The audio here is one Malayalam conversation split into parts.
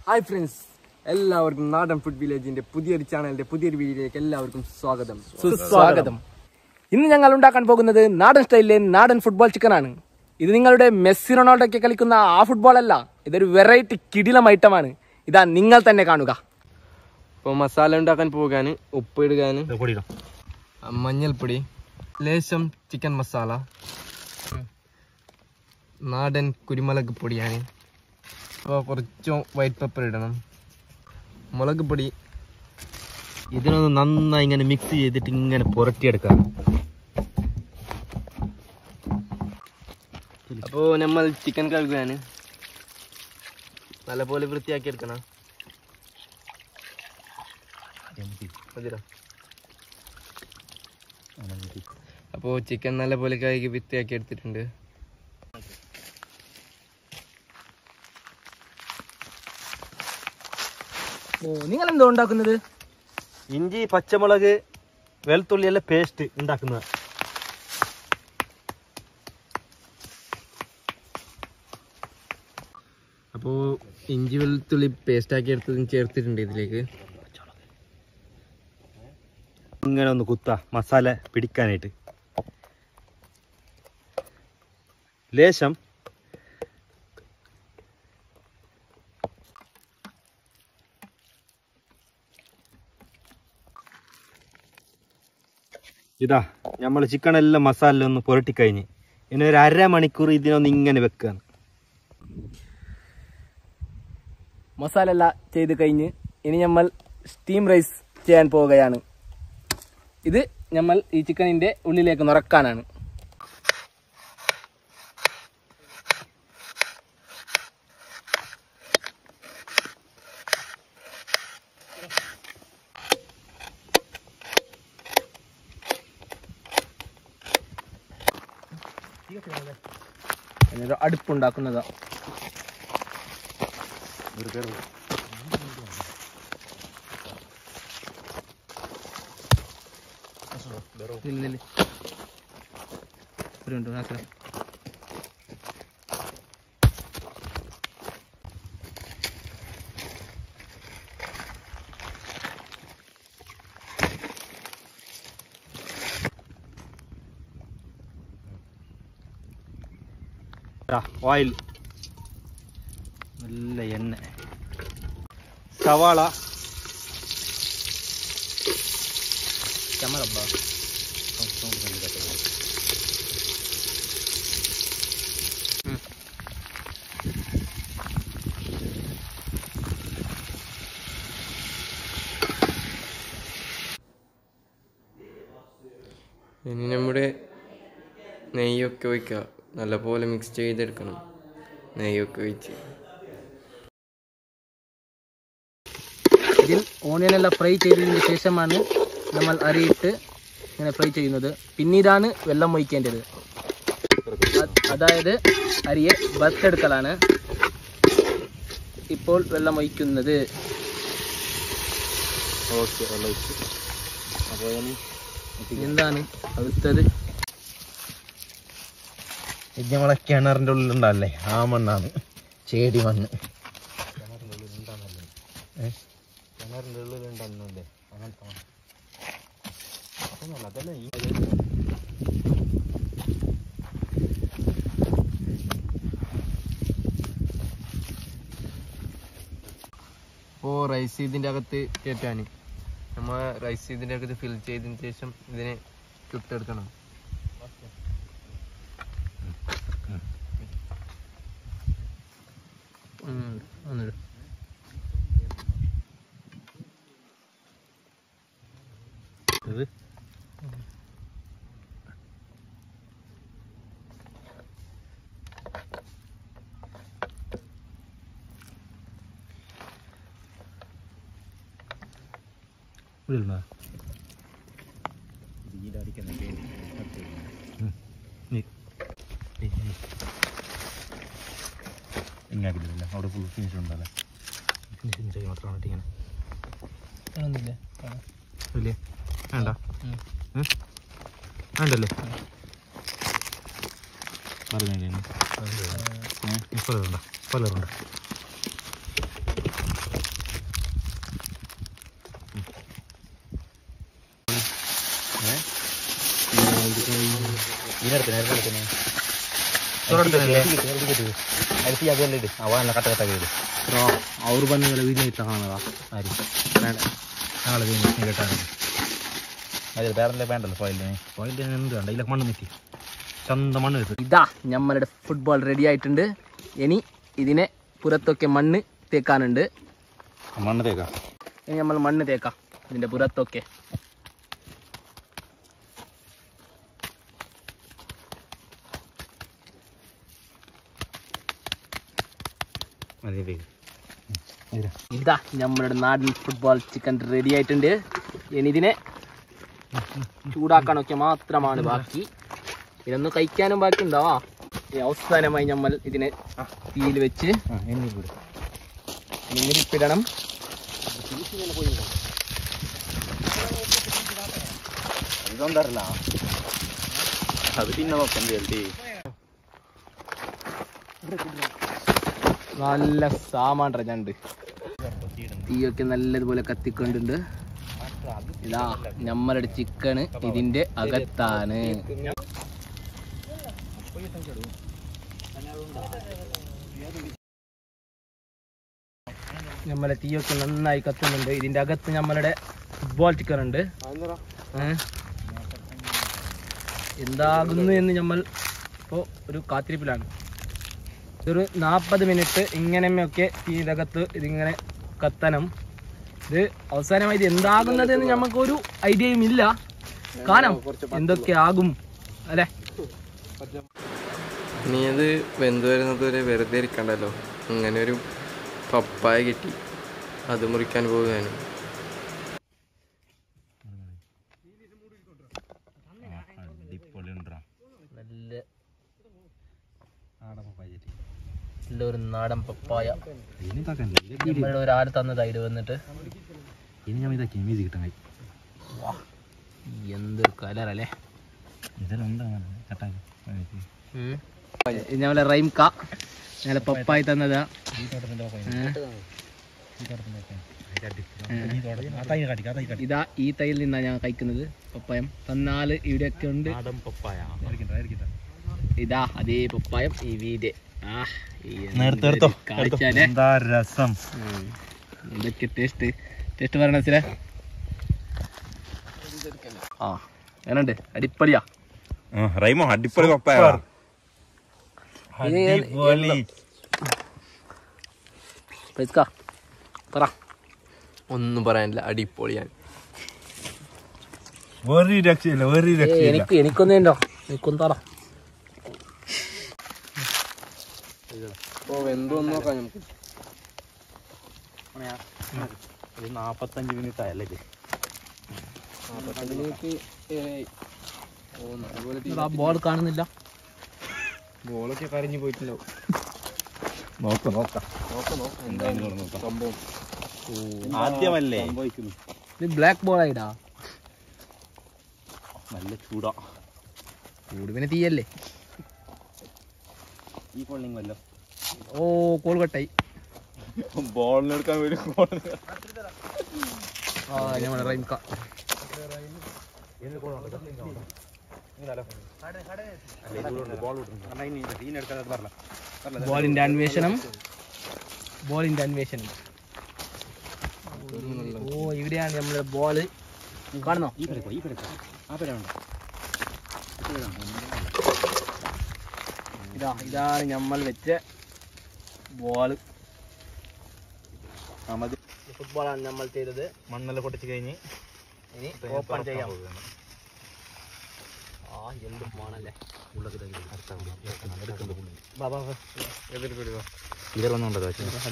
ഹായ് ഫ്രണ്ട്സ് എല്ലാവർക്കും നാടൻ ഫുഡ് വില്ലേജിന്റെ പുതിയൊരു ചാനലിന്റെ പുതിയൊരു വീഡിയോയിലേക്ക് എല്ലാവർക്കും സ്വാഗതം സുസ്വാഗതം ഇന്ന് ഞങ്ങൾ ഉണ്ടാക്കാൻ പോകുന്നത് നാടൻ സ്റ്റൈലിലെ നാടൻ ഫുട്ബോൾ ചിക്കൻ ആണ് ഇത് നിങ്ങളുടെ മെസ്സി റൊണാൾഡോ ഒക്കെ കളിക്കുന്ന ആ ഫുട്ബോൾ അല്ല ഇതൊരു വെറൈറ്റി കിടിലം ഐറ്റമാണ് ഇതാ നിങ്ങൾ തന്നെ കാണുക ഇപ്പോൾ മസാല ഉണ്ടാക്കാൻ പോകാൻ ഉപ്പ് ഇടുകാൻ മഞ്ഞൾപ്പൊടി ലേശം ചിക്കൻ മസാല നാടൻ കുരുമുളക് പൊടിയാണ് അപ്പോൾ കുറച്ച് വൈറ്റ് പെപ്പർ ഇടണം മുളക് പൊടി ഇതിനൊന്ന് നന്നായി ഇങ്ങനെ മിക്സ് ചെയ്തിട്ട് ഇങ്ങനെ പുരട്ടിയെടുക്കാം അപ്പോൾ നമ്മൾ ചിക്കൻ കഴുകാൻ നല്ലപോലെ വൃത്തിയാക്കി എടുക്കണം മതിയോ അപ്പോൾ ചിക്കൻ നല്ലപോലെ കഴുകി വൃത്തിയാക്കി എടുത്തിട്ടുണ്ട് ഓ നിങ്ങൾ എന്തോ ഉണ്ടാക്കുന്നത് ഇഞ്ചി പച്ചമുളക് വെളുത്തുള്ളി എല്ലാം പേസ്റ്റ് ഉണ്ടാക്കുന്നത് അപ്പോൾ ഇഞ്ചി വെളുത്തുള്ളി പേസ്റ്റാക്കി എടുത്തതും ചേർത്തിട്ടുണ്ട് ഇതിലേക്ക് ഇങ്ങനെ ഒന്ന് കുത്ത മസാല പിടിക്കാനായിട്ട് ലേശം ഇതാ നമ്മൾ ചിക്കൻ എല്ലാം മസാല ഒന്ന് പുരട്ടിക്കഴിഞ്ഞ് ഇനി ഒരു അരമണിക്കൂർ ഇതിനൊന്ന് ഇങ്ങനെ വെക്കുകയാണ് മസാല എല്ലാം ചെയ്ത് കഴിഞ്ഞ് ഇനി നമ്മൾ സ്റ്റീം റൈസ് ചെയ്യാൻ പോവുകയാണ് ഇത് നമ്മൾ ഈ ചിക്കനിന്റെ ഉള്ളിലേക്ക് നുറക്കാനാണ് എന്നിട്ട് അടുപ്പുണ്ടാക്കുന്നതാ ഇല്ല ഇല്ല ഒരു മിനിറ്റ് നാസറ ഓയിൽ നല്ല എണ്ണ സവാള ചമറബ്ബ ഇനി നമ്മുടെ നെയ്യൊക്കെ ഒഴിക്കുക നല്ലപോലെ മിക്സ് ചെയ്തെടുക്കണം നെയ്യൊക്കെ ഒഴിച്ച് ഇതിൽ ഓണിയൻ എല്ലാം ഫ്രൈ ചെയ്തതിന് ശേഷമാണ് നമ്മൾ അരിയിട്ട് ഇങ്ങനെ ഫ്രൈ ചെയ്യുന്നത് പിന്നീടാണ് വെള്ളം ഒഴിക്കേണ്ടത് അത് അതായത് അരിയെ വറുത്തെടുക്കലാണ് ഇപ്പോൾ വെള്ളം ഒഴിക്കുന്നത് ഓക്കെ അപ്പോൾ ഇനി എന്താണ് അടുത്തത് ഇത് നമ്മളെ കിണറിൻ്റെ ഉള്ളിലുണ്ടല്ലേ ആ മണ്ണാണ് ചേടി മണ്ണ് കിണറിൻ്റെ ഉള്ളിലുണ്ടല്ലേ അങ്ങനത്തെ മണ്ണ് അതൊന്നുമല്ല, അതല്ല ഈ അപ്പോൾ റൈസ് ഇതിൻ്റെ അകത്ത് കയറ്റാൻ നമ്മൾ റൈസ് ഇതിൻ്റെ അകത്ത് ഫിൽ ചെയ്തതിന് ശേഷം ഇതിനെ ചുട്ടെടുക്കണം ഉം, ഒന്നിട്. ഇത് ഇടില്ല. ഉം. നീ. നീ, നീ. ഇങ്ങാക്കിട്ടില്ല അവിടെ ഫുൾ ഫിനിഷ് ഉണ്ടല്ലേ ഫിനിഷിങ് ചെയ്ത് മാത്രമാണ് ഇങ്ങനെ വേണമെന്നില്ലേ? ആ. ഇല്ലേ വേണ്ട ഉം. ഉം? വേണ്ടല്ലേ പറഞ്ഞേ പലരുണ്ട പലരുണ്ട് ഇതിനടുത്ത് നേരത്തെ കട്ട കട്ട വീട് ಅವ್ರು ಬಂದ ವೀಡಿಯೋ ಇತ್ತ ಕಾಣದ ആര് നാളെ കേട്ടാണ് അതെ വേറെ വേണ്ടല്ലോ ഫോയിലിന് ഫോയിലിന് എന്ത് വേണ്ട ഇതിലൊക്കെ മണ്ണ് മുറ്റി ചന്ത മണ്ണ് വെച്ച് ഇതാ നമ്മളുടെ ഫുട്ബോൾ റെഡി ആയിട്ടുണ്ട് ഇനി ഇതിനെ പുറത്തൊക്കെ മണ്ണ് തേക്കാനുണ്ട് മണ്ണ് തേക്കാം ഇനി നമ്മൾ മണ്ണ് തേക്കാം ഇതിന്റെ പുറത്തൊക്കെ മതി തേക്ക് ഇതാ നമ്മളുടെ നാടൻ ഫുട്ബോൾ ചിക്കൻ റെഡി ആയിട്ടുണ്ട് ഇനി ഇതിനെ ചൂടാക്കാനൊക്കെ മാത്രമാണ് ബാക്കി ഇതൊന്നും കഴിക്കാനും ബാക്കി ഉണ്ടാവാ ഇനി അവസാനമായി നമ്മൾ ഇതിനെ തീയിൽ വെച്ച് ആ എണ്ണി കൂടെ നീരിപ്പിടണം ഇതൊന്നല്ല അത് പിന്നെ നോക്കാം ജൽദി നല്ല സാമാൻ ഞണ്ട് തീയൊക്കെ നല്ലതുപോലെ കത്തിക്കൊണ്ടുണ്ട് ഇതാ നമ്മളുടെ ചിക്കന് ഇതിന്റെ അകത്താണ് നമ്മളെ തീയൊക്കെ നന്നായി കത്തുന്നുണ്ട് ഇതിന്റെ അകത്ത് നമ്മളുടെ ഫുട്ബോൾ ചിക്കൻ ഉണ്ട് ഏ? എന്താകുന്നു എന്ന് നമ്മൾ ഇപ്പോൾ ഒരു കാത്തിരിപ്പിലാണ് ഒരു നാൽപ്പത് മിനിറ്റ് ഇങ്ങനെയൊക്കെ തീരകത്ത് ഇതിങ്ങനെ കത്തണം ഇത് അവസാനമായി ഇത് എന്താകുന്നത് എന്ന് നമുക്കൊരു ഐഡിയയും ഇല്ല കാണാം എന്തൊക്കെ ആകും അല്ലെ ഇനി അത് വെന്ത് വരുന്നത് വരെ വെറുതെ ഇരിക്കണ്ടല്ലോ അങ്ങനെ ഒരു പപ്പായ കിട്ടി അത് മുറിക്കാൻ പോവുകയാണ് അടിപൊളി ഉണ്ടാ നല്ല ആടെ പപ്പായ ചെടി നല്ല ഒരു നാടൻ പപ്പായ ഇനി ഇതാക്കണ്ടേ ഇത് നമ്മളുടെ ഒരാൾ തന്നതായിട്ട് വന്നിട്ട് ഇനി ഞാൻ ഇതാക്കി മീതി കിട്ടാൻ എന്തൊരു കലർ അല്ലേ ഇതെല്ലാം എന്താണ് കട്ടാക്കി ഇത് നമ്മളെ റൈംക ഞങ്ങളെ പപ്പായ തന്നതാ ഈ തോട്ടത്തിന്റെ പപ്പായ ഏ? ഈ തോട്ടത്തിന്റെ പപ്പായ ഈ തോട്ടത്തിൽ ആ തൈ കാട്ടി ആ തൈ കാട്ടി ഇതാ ഈ തൈയിൽ നിന്നാണ് ഞാൻ കഴിക്കുന്നത് പപ്പായം തന്നാല് ഇവിടെയൊക്കെ ഉണ്ട് നാടൻ പപ്പായ ആയിരിക്കട്ടെ ആയിരിക്കട്ടെ ഇതാ അതേ പപ്പായം ഈ വീട് ആ ഈ നേരത്തെ എടുത്തോ കാഴ്ചാലേ എന്താ രസം ഉം. എന്തൊക്കെ ടേസ്റ്റ് ടേസ്റ്റ് പറയണ ചില ആ എങ്ങനുണ്ട് അടിപ്പടിയാ റൈമോ അടിപൊളി പപ്പായ അടിപൊളി പൈസക്കാ പറ ഒന്നും പറയാനില്ല അടിപൊളിയാണ് ഒരു രക്ഷയില്ല ഒരു ഏയ്, രക്ഷയില്ല എനിക്ക് എനിക്കൊന്നും ഉണ്ടോ എനിക്കൊന്നും തറ അപ്പോൾ വെന്തോന്ന് നോക്കാം നമുക്ക് ഇത് നാപ്പത്തഞ്ച് മിനിറ്റ് ആയല്ലേ ഇത് ബോൾ കാണുന്നില്ല ബോളൊക്കെ കരഞ്ഞു പോയിട്ടുണ്ടാവും നോക്കാം നോക്കാം നോക്കാം നോക്കാം എന്തായാലും സംഭവം ആദ്യമല്ലേ സംഭവിക്കുന്നു ഇത് ബ്ലാക്ക് ബോൾ ആയിടാ നല്ല ചൂടാ ചൂട് പിന്നെ തീയല്ലേ ഈ പൊള്ളിങ് വല്ലോ ഓ കോൾ കട്ടായി ബോളിനെടുക്കാൻ വരും ആ ഞമ്മടെ റൈംക ബോളിന്റെ അന്വേഷണം ബോളിന്റെ അന്വേഷണം ഓ ഇവിടെയാണ് നമ്മളെ ബോള് കാണുന്നോ ഈ പെരക്കോ ഈ പെരക്കോ ആ പെര വേണ്ട ഇതാ ഇതാണ് നമ്മൾ വെച്ച ബോള് ആ മതി ഫുട്ബോളാണ് നമ്മൾ ചെയ്തത് മണ്ണെല്ലാം പൊട്ടിച്ച് കഴിഞ്ഞ് ഇനി ഓപ്പൺ ചെയ്യാം ആ എന്തും വേണല്ലേ ബാ, ബാ, ബാ. ഇതിലൊന്നും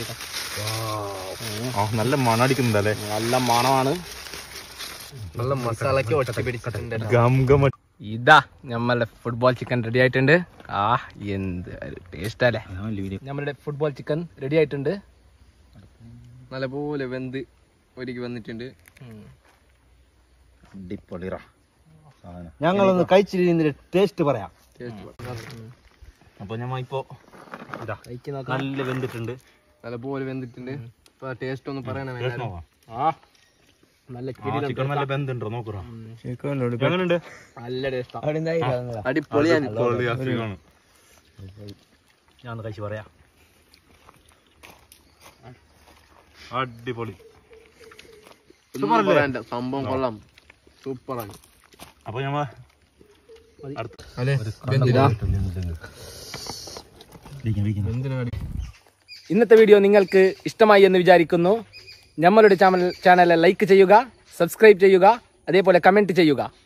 ആ നല്ല മണടിക്കുന്നുണ്ടല്ലേ നല്ല മണമാണ് നല്ല മസാലയ്ക്ക് ഒട്ടി പിടിച്ചിട്ടുണ്ട് ഗം ഗം ഇതാ നമ്മളുടെ ഫുട്ബോൾ ചിക്കൻ റെഡി ആയിട്ടുണ്ട് ആ എന്ത് ടേസ്റ്റ് അല്ലേ നമ്മളുടെ ഫുട്ബോൾ ചിക്കൻ റെഡി ആയിട്ടുണ്ട് നല്ലപോലെ വെന്ത് ഒരുക്കി വന്നിട്ടുണ്ട് അടിപൊളിറ ഞങ്ങളൊന്ന് കഴിച്ചിരുന്നതിന്റെ ടേസ്റ്റ് പറയാം അപ്പൊ ഞമ്മ ഇപ്പോ ഇതാ കഴിച്ച് നോക്കാം നല്ല വെന്തിട്ടുണ്ട് നല്ലപോലെ വെന്തിട്ടുണ്ട് ഇപ്പൊ ടേസ്റ്റ് ഒന്ന് പറയണേ ടേസ്റ്റ് നോക്കാം ആ നല്ല ചിക്കൻ നല്ല ബന്ധുണ്ടോ നോക്കുറ ചിക്കനോട് എങ്ങനെയുണ്ട് നല്ല ടേസ്റ്റാ അടിപൊളിയാണ് ഞാൻ ഒന്ന് കഴിച്ച് പറയാം അടിപൊളി സൂപ്പറാണ് സംഭവം കൊള്ളാം സൂപ്പറാണ് അപ്പൊ ഞമ്മ ഇന്നത്തെ വീഡിയോ നിങ്ങൾക്ക് ഇഷ്ടമായി എന്ന് വിചാരിക്കുന്നു ഞമ്മളുടെ ചാനൽ ചാനൽ ലൈക്ക് ചെയ്യുക സബ്സ്ക്രൈബ് ചെയ്യുക അതേപോലെ കമൻറ്റ് ചെയ്യുക